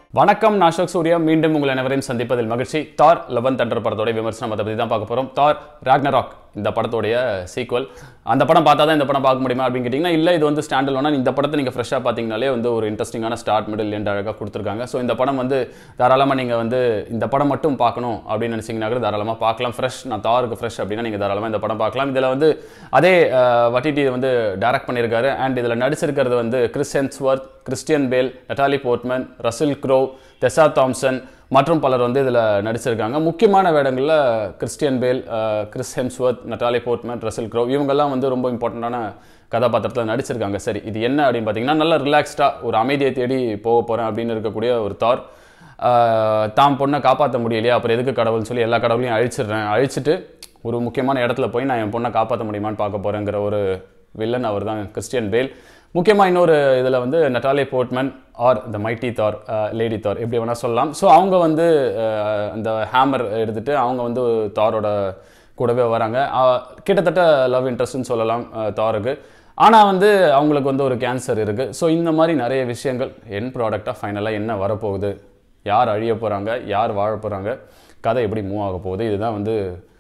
வணக்கம் நான் அசோக் சூர்யா மீண்டும் உங்கள் அனைவரையும் சந்திப்பதில் மகிழ்ச்சி தார் லெவன் தண்டர் படத்தோட விமர்சனம் அதை பற்றி தான் பார்க்க போகிறோம் தார் ராக்னராக் இந்த படத்தோடைய சீக்வல் அந்த படம் பார்த்தா தான் இந்த படம் பார்க்க முடியுமா அப்படின்னு கேட்டிங்கன்னா இல்லை இது வந்து ஸ்டாண்டல் ஒன்னா இந்த படத்தை நீங்கள் ஃப்ரெஷ்ஷாக பார்த்தீங்கனாலே வந்து ஒரு இன்ட்ரெஸ்டிங்கான ஸ்டார்ட் மிடில் எண்ட் அழகாக கொடுத்துருக்காங்க ஸோ இந்த படம் வந்து தாராளமாக நீங்கள் வந்து இந்த படம் மட்டும் பார்க்கணும் அப்படின்னு நினச்சிங்கன்னா கூட தாராளமாக பார்க்கலாம் ஃப்ரெஷ் நான் தாருக்கு ஃப்ரெஷ் அப்படின்னா நீங்கள் தாராளமாக இந்த படம் பார்க்கலாம் இதில் வந்து அதே வட்டிடி வந்து டைரக்ட் பண்ணியிருக்காரு அண்ட் இதில் நடிச்சிருக்கிறது வந்து Chris Hemsworth Christian Bale Natalie Portman Russell Crowe Tessa Thompson மற்றும் பலர் வந்து இதில் நடிச்சிருக்காங்க முக்கியமான வேடங்களில் கிறிஸ்டியன் பேல் அஹ், Chris Hemsworth Natalie Portman Russell Crowe இவங்கெல்லாம் வந்து ரொம்ப இம்பார்ட்டண்ட்டான கதாபாத்திரத்தில் நடிச்சிருக்காங்க சரி இது என்ன அப்படின்னு பார்த்தீங்கன்னா நல்ல ரிலாக்ஸ்டாக ஒரு அமைதியை தேடி போக போகிறேன் அப்படின்னு இருக்கக்கூடிய ஒரு தார் அஹ், தாம் பொண்ணை காப்பாற்ற முடியலையா அப்புறம் எதுக்கு கடவுள்னு சொல்லி எல்லா கடவுளையும் அழிச்சிடுறேன் அழிச்சிட்டு ஒரு முக்கியமான இடத்துல போய் நான் என் பொண்ணை காப்பாற்ற முடியுமான்னு பார்க்க போகிறேங்கிற ஒரு வில்லன் அவர் தான் கிறிஸ்டியன் பேல் முக்கியமாக இன்னொரு இதில் வந்து Natalie Portman are the mighty Thor lady Thor எப்படி வேணால் சொல்லலாம் ஸோ அவங்க வந்து அஹ், அந்த ஹேமர் எடுத்துட்டு அவங்க வந்து தாரோட கூடவே வராங்க அஹ், கிட்டத்தட்ட லவ் இன்ட்ரெஸ்ட்னு சொல்லலாம் அஹ், தாருக்கு ஆனால் வந்து அவங்களுக்கு வந்து ஒரு கேன்சர் இருக்குது ஸோ இந்த மாதிரி நிறைய விஷயங்கள் என் ப்ராடக்டாக ஃபைனலாக என்ன வரப்போகுது யார் அழிய போகிறாங்க யார் வாழ போகிறாங்க கதை எப்படி மூவ் ஆக போகுது இதுதான் வந்து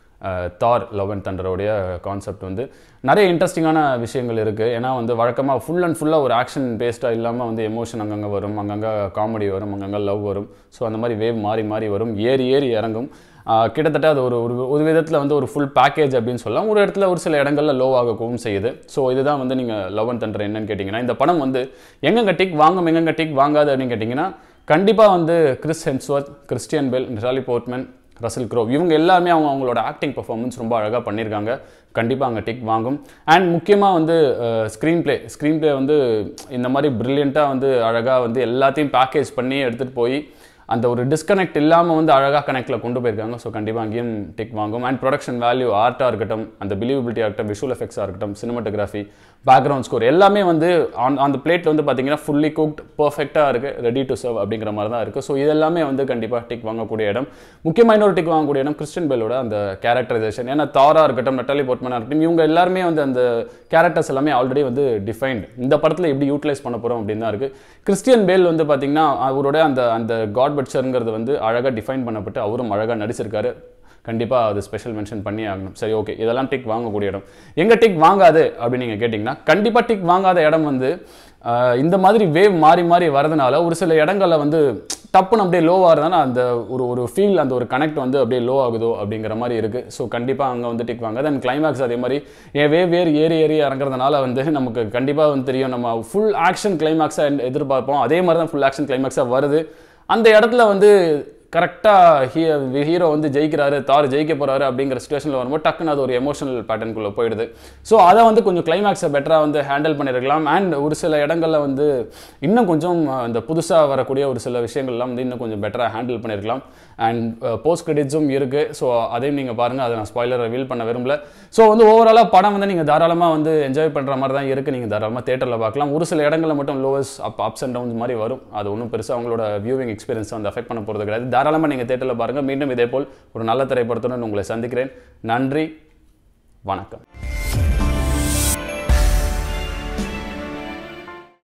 தார் லவ் அண்ட் தண்டரோடைய கான்செப்ட் வந்து நிறைய இன்ட்ரெஸ்டிங்கான விஷயங்கள் இருக்குது ஏன்னா வந்து வழக்கமாக ஃபுல் அண்ட் ஃபுல்லாக ஒரு ஆக்ஷன் பேஸ்டாக இல்லாமல் வந்து எமோஷன் அங்கங்கே வரும் அங்கங்கே காமெடி வரும் அங்கங்கே லவ் வரும் ஸோ அந்த மாதிரி வேவ் மாறி மாறி வரும் ஏறி ஏறி இறங்கும் ஆஹ் கிட்டத்தட்ட அது ஒரு ஒரு ஒரு விதத்தில் வந்து ஒரு ஃபுல் பேக்கேஜ் அப்படின்னு சொல்லலாம் ஒரு இடத்துல ஒரு சில இடங்கள்ல லோ ஆகவும் செய்யுது ஸோ இதுதான் வந்து நீங்கள் லவ் அண்ட் தண்டர் என்னன்னு கேட்டிங்கன்னா இந்த படம் வந்து எங்கெங்க டிக் வாங்கும் எங்கெங்க டிக் வாங்காது அப்படின்னு கேட்டிங்கன்னா கண்டிப்பாக வந்து Chris Hemsworth Christian Bale Natalie Portman Russell Crowe இவங்க எல்லாமே அவங்க அவங்களோட ஆக்டிங் பர்ஃபார்மன்ஸ் ரொம்ப அழகாக பண்ணியிருக்காங்க கண்டிப்பாக அங்கே டிக் வாங்கும் அண்ட் முக்கியமாக வந்து ஸ்க்ரீன் ப்ளே ஸ்க்ரீன் ப்ளே வந்து இந்த மாதிரி ப்ரில்லியண்ட்டாக வந்து அழகாக வந்து எல்லாத்தையும் பேக்கேஜ் பண்ணி எடுத்துகிட்டு போய் அந்த ஒரு டிஸ்கனெக்ட் இல்லாமல் வந்து அழகாக கனெக்டில் கொண்டு போயிருக்காங்க ஸோ கண்டிப்பாக அங்கேயும் டிக் வாங்கும் அண்ட் ப்ரொடக்ஷன் வேல்யூ ஆர்ட்டாக இருக்கட்டும் அந்த பிலீவபிலிட்டியாக இருக்கட்டும் விஷுவல் எஃபெக்ட்ஸாக இருக்கட்டும் சினிமாட்டோகிராஃபி பேக்ரவுண்ட் ஸ்கோர் எல்லாமே வந்து ஆன் அந்த பிளேட்டில் வந்து பார்த்தீங்கன்னா ஃபுல்லி குக்ட் பர்ஃபெக்டாக இருக்குது ரெடி டு சர்வ் அப்படிங்கிற மாதிரி தான் இருக்குது ஸோ இதெல்லாமே வந்து கண்டிப்பாக டிக் வாங்கக்கூடிய இடம் முக்கியமாக இன்னொரு டிக் வாங்கக்கூடிய இடம் கிறிஸ்டியன் பெல்லோட அந்த கேரக்டரைசேஷன் ஏன்னா தாரா இருக்கட்டும் நட்டாலி போர்ட்மனாக இருக்கட்டும் இவங்க எல்லாருமே வந்து அந்த கேரக்டர்ஸ் எல்லாமே ஆல்ரெடி வந்து டிஃபைன்ட் இந்த படத்தில் எப்படி யூட்டிலைஸ் பண்ண போகிறோம் அப்படின்னு தான் இருக்குது கிறிஸ்டியன் பேல் வந்து பார்த்தீங்கன்னா அவரோட அந்த அந்த காட் பட்சருங்கிறது வந்து அழகாக டிஃபைன் பண்ணப்பட்டு அவரும் அழகாக நடிச்சிருக்காரு கண்டிப்பாக அது ஸ்பெஷல் மென்ஷன் பண்ணி ஆகணும் சரி ஓகே இதெல்லாம் டிக் வாங்கக்கூடிய இடம் எங்கே டிக் வாங்காது அப்படின்னு நீங்கள் கேட்டிங்கன்னா கண்டிப்பாக டிக் வாங்காத இடம் வந்து ஆஹ், இந்த மாதிரி வேவ் மாறி மாறி வரதுனால ஒரு சில இடங்களில் வந்து டப்புன்னு அப்படியே லோவாக இருந்தாலும் அந்த ஒரு ஒரு ஃபீல் அந்த ஒரு கனெக்ட் வந்து அப்படியே லோ ஆகுதோ அப்படிங்கிற மாதிரி இருக்குது ஸோ கண்டிப்பாக அங்கே வந்து டிக் வாங்க தென் கிளைமேக்ஸ் அதே மாதிரி ஏன் வேவ் ஏறி ஏறி ஏறி இறங்குறதுனால வந்து நமக்கு கண்டிப்பாக வந்து தெரியும் நம்ம ஃபுல் ஆக்ஷன் கிளைமேக்ஸாக எதிர்பார்ப்போம் அதே மாதிரி தான் ஃபுல் ஆக்ஷன் கிளைமேக்ஸாக வருது அந்த இடத்துல வந்து கரெக்டாக ஹீ ஹீரோ வந்து ஜெயிக்கிறாரு தார் ஜெயிக்க போறாரு அப்படிங்கிற சுச்சுவேஷனில் வரும்போது டக்குன்னு அது ஒரு எமோஷனல் பேட்டர்னுக்குள்ளே போயிடுது ஸோ அதை வந்து கொஞ்சம் கிளைமேக்ஸை பெட்டராக வந்து ஹேண்டில் பண்ணியிருக்கலாம் அண்ட் ஒரு சில இடங்களில் வந்து இன்னும் கொஞ்சம் அந்த புதுசாக வரக்கூடிய ஒரு சில விஷயங்கள்லாம் வந்து இன்னும் கொஞ்சம் பெட்டராக ஹேண்டில் பண்ணியிருக்கலாம் அண்ட் போஸ்ட் கிரெடிட்ஸும் இருக்குது ஸோ அதையும் நீங்கள் பாருங்கள் அதை நான் ஸ்பாய்லர் ரிவீல் பண்ண விரும்பல ஸோ வந்து ஓவராலாக படம் வந்து நீங்கள் தாராளமாக வந்து என்ஜாய் பண்ணுற மாதிரி தான் இருக்குது நீங்கள் தாராளமாக தேட்டரில் பார்க்கலாம் ஒரு சில இடங்களில் மட்டும் lows up ups and downs மாதிரி வரும் அது ஒன்றும் பெருசாக அவங்களோட வியூவிங் எக்ஸ்பீரியன்ஸ் வந்து அஃபெக்ட் பண்ண போகிறது கிடையாது தாராளமாக நீங்கள் தேட்டரில் பாருங்கள் மீண்டும் இதே போல் ஒரு நல்ல திரைப்படத்துடன் உங்களை சந்திக்கிறேன் நன்றி வணக்கம்